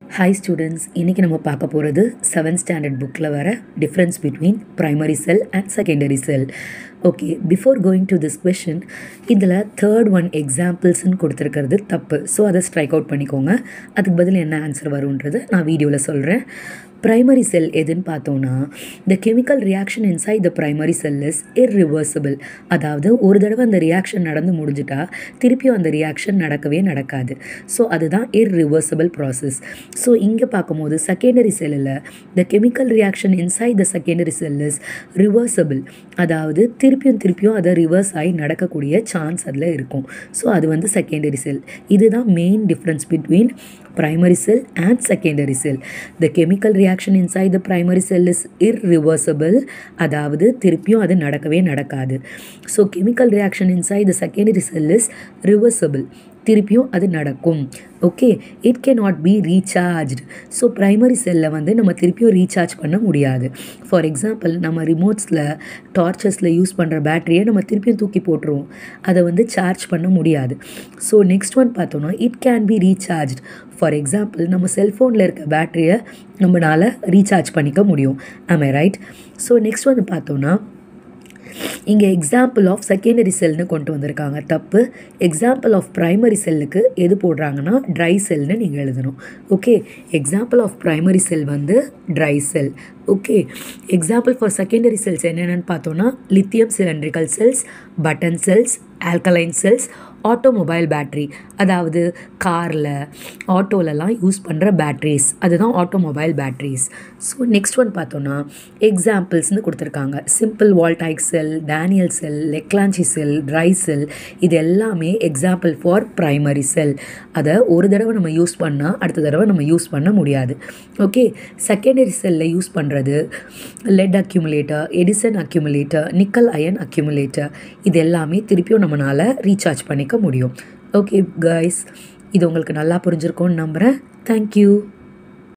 hi students இன்றைக்கி நம்ம பார்க்க போகிறது செவன்த் ஸ்டாண்டர்ட் புக்கில் வர difference between primary cell and secondary cell okay before going to this question இதில் தேர்ட் ஒன் எக்ஸாம்பிள்ஸ்னு கொடுத்துருக்கிறது தப்பு ஸோ அதை ஸ்ட்ரைக் அவுட் பண்ணிக்கோங்க அதுக்கு பதில் என்ன ஆன்சர் வரும்ன்றது நான் வீடியோவில் சொல்கிறேன் ப்ரைமரி செல் எதுன்னு பார்த்தோன்னா the chemical reaction inside the primary cell is irreversible அதாவது ஒரு தடவை அந்த ரியாக்ஷன் நடந்து முடிஞ்சிட்டா திருப்பியும் அந்த ரியாக்ஷன் நடக்கவே நடக்காது ஸோ அதுதான் இர்ரிவர்சிபிள் ப்ராசஸ் ஸோ இங்கே பார்க்கும்போது செகண்டரி செல்லில் the chemical reaction inside the secondary cell is reversible அதாவது திருப்பியும் திருப்பியும் அதை ரிவர்ஸ் ஆகி நடக்கக்கூடிய சான்ஸ் அதில் இருக்கும் ஸோ அது வந்து செகண்டரி செல் இதுதான் main difference between primary cell and secondary cell the chemical reaction inside the primary cell is irreversible அதாவது திருப்பியும் அது நடக்கவே நடக்காது so chemical reaction inside the secondary cell is reversible திருப்பியும் அது நடக்கும் okay it can not be recharged so primary செல்லில் வந்து நம்ம திருப்பியும் ரீசார்ஜ் பண்ண முடியாது ஃபார் எக்ஸாம்பிள் நம்ம ரிமோட்ஸில் டார்ச்சஸில் யூஸ் பண்ணுற பேட்டரியை நம்ம திருப்பியும் தூக்கி போட்டுருவோம் அதை வந்து சார்ஜ் பண்ண முடியாது ஸோ நெக்ஸ்ட் ஒன் பார்த்தோன்னா it can be recharged for example நம்ம செல்ஃபோனில் இருக்க பேட்டரியை நம்மளால் ரீசார்ஜ் பண்ணிக்க முடியும் ஆமே ரைட் ஸோ நெக்ஸ்ட் வந்து பார்த்தோன்னா இங்கே எக்ஸாம்பிள் ஆஃப் செகண்டரி செல்னு கொண்டு வந்திருக்காங்க தப்பு எக்ஸாம்பிள் ஆஃப் ப்ரைமரி செல்லுக்கு எது போடுறாங்கன்னா ட்ரை செல்னு நீங்கள் எழுதணும் okay example of primary cell வந்து dry cell okay example for secondary cells என்னென்னு பார்த்தோன்னா lithium cylindrical cells button cells alkaline cells automobile battery அதாவது காரில் ஆட்டோலலாம் யூஸ் பண்ணுற பேட்ரிஸ் அதுதான் automobile batteries so next one பார்த்தோன்னா எக்ஸாம்பிள்ஸ்னு கொடுத்துருக்காங்க simple voltaic cell Daniel cell Leclanche cell dry cell இது எல்லாமே எக்ஸாம்பிள் ஃபார் ப்ரைமரி செல் அதை ஒரு தடவை நம்ம யூஸ் பண்ணால் அடுத்த தடவை நம்ம யூஸ் பண்ண முடியாது ஓகே செகண்டரி செல்லில் யூஸ் பண்ணுறது lead accumulator Edison accumulator nickel iron accumulator இது எல்லாமே திருப்பியும் நம்மளால் ரீசார்ஜ் பண்ணிக்க முடியும் ஓகே கைஸ் இது உங்களுக்கு நல்லா புரிஞ்சிருக்கும்னு நம்புகிறேன் தேங்க்யூ